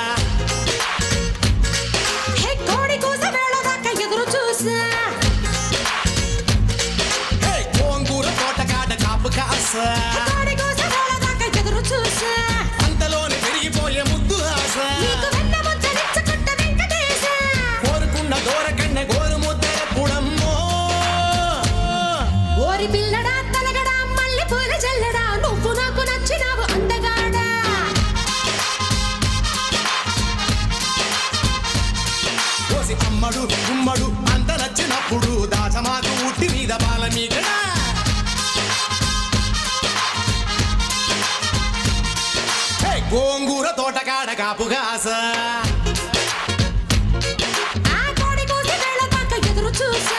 హే కోడి కూస వేళ దాకా ఎదురు చూసా హే గోంగూర తోటకాడ కాపు కాస కోడి కూస వేళ దాకా ఎదురు చూసా అంతలోనే పెరిగిపోయే ముద్దు ఆశ నీకు వెన్న ముచ్చలించుకుంట వెంకటేశ కోరుకున్న దూరకన్నె గోరు ముద్దర పుడమ్మో ఓరి పిల్లడా తలగడా మల్లె పూల జల్లడా నువ్వు నాకు నచ్చినావు అందగాడా కోసి అమ్మడు గుమ్మడు అంత నచ్చినప్పుడు దాచమాకు ఉట్టి మీద బాల మీగడా హే, గోంగూర తోటకాడ కాపు కాస ఆ కోడి కూస వేళ దాకా ఎదురు చూసా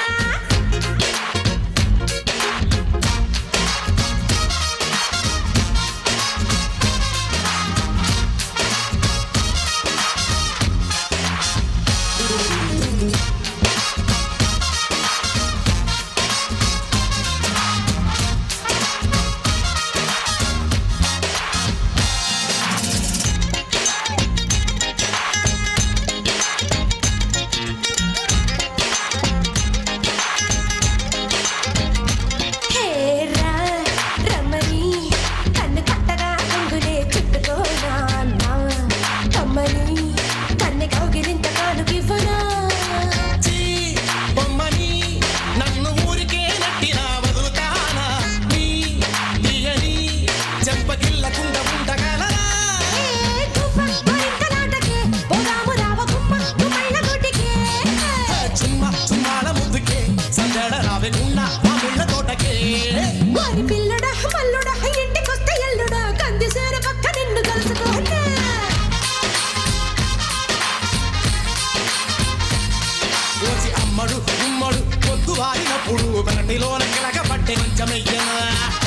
హే రా రమణి కన్ను కట్టగా అంగులే చుట్టుకోనా నా కమ్మని కన్ను కౌగిలింత కానుకివ్వనా చీ, బొమ్మని నన్ను ఊరికే నట్టినా వదులుతానా నీ తీయని చెంపకిల్లకుండా ఉండగలనా ఏ గువ్వ మరింతలాటకే పోదాము రావ గుమ్మ గుమ్మైల గుడికే చుమ్మ చుమ్మాల ముద్దుకే సందడ రావకుండా ఆ ముళ్ళ తోటకే వారి పిల్లడా మల్లుడా ఇంటికొస్తే ఎల్లుడా కంది సేరు పక్క నిన్ను కలుసుకోనా వచ్చి అమ్మడు గుమ్మడు పొద్దు వారినప్పుడు పెరటిలోన కిలక పట్టె మంచమయ్యనా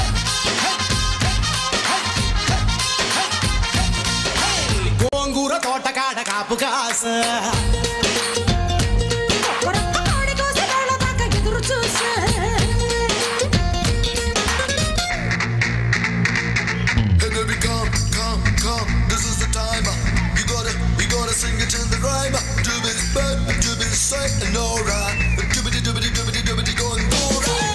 గోంగూర తోటకాడ కాపు కాస ఒక్కొక్క కోడి కోసి వేళ దాకా ఎదురు చూసా Hey baby, come, come, come. This is the time. You gotta, you gotta sing it till the rhyme. Doobity bang, doobity say, and alright. Doobity doobity doobity doobity going alright.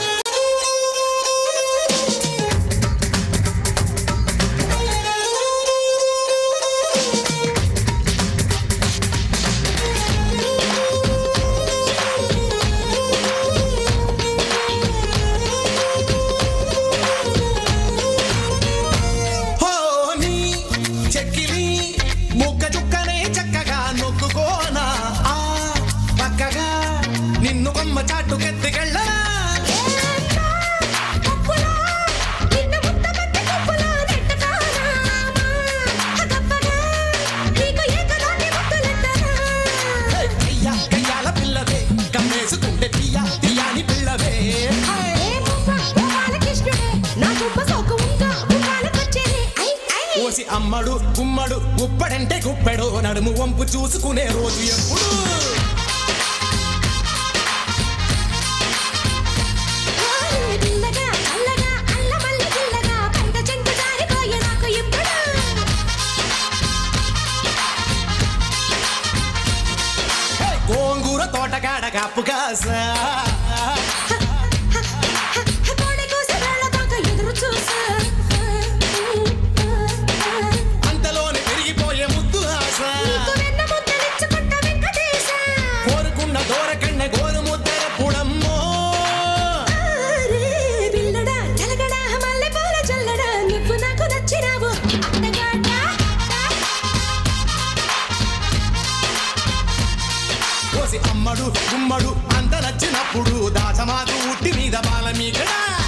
హోని చెక్కిలి ముక్క చుక్కనే చక్కగా నొక్కుకోనా ఆ పక్కగా నిన్ను కొమ్మ చాటుకెత్తికెళ్ళనా కొప్పులా నిన్ను ముద్దబెట్టి కొప్పులా నెట్టకానా గప్పగా నీకు ఏకదాన్ని ముద్దలెట్టనా కయ్యా కయ్యాల పిల్లవే కమ్మేసుకుంటే తీయ తీయాని పిల్లవే ఏ మువ్వ ఓ బాలకృష్ణుడే నా గుమ్మ సోకు ఉంగా గుమ్మాలకొచ్చేనే ఐ ఐ ఓసి అమ్మడు గుమ్మడు గుప్పడంటే గుప్పెడు నడుము వంపు చూసుకునే రోజు ఎప్పుడు పిల్లగా అల్లగా అల్లమల్లి పిల్లగా పైట చెంగు జారిపోయే నాకు ఇప్పుడు హే, గోంగూర తోటకాడ కాపు కాస కోడి కూసి వేళ దాకా ఎదురు చూసా అంతలోనే పెరిగిపోయే ముద్దు ఆశ నీకు వెన్న ముద్దలిచ్చుకుంటా వెంకటేశ కోరుకున్న దూరకన్నె గోరు ముద్దర పుడమ్మో ఆరే పిల్లడా చలగడా మల్లె పూల చల్లడా నువ్వు నాకు నచ్చినావు అందగాడా కోసి అమ్మడు గుమ్మడు అంత నచ్చినప్పుడు దాచమాకు ఉట్టి మీద బాల మీకడా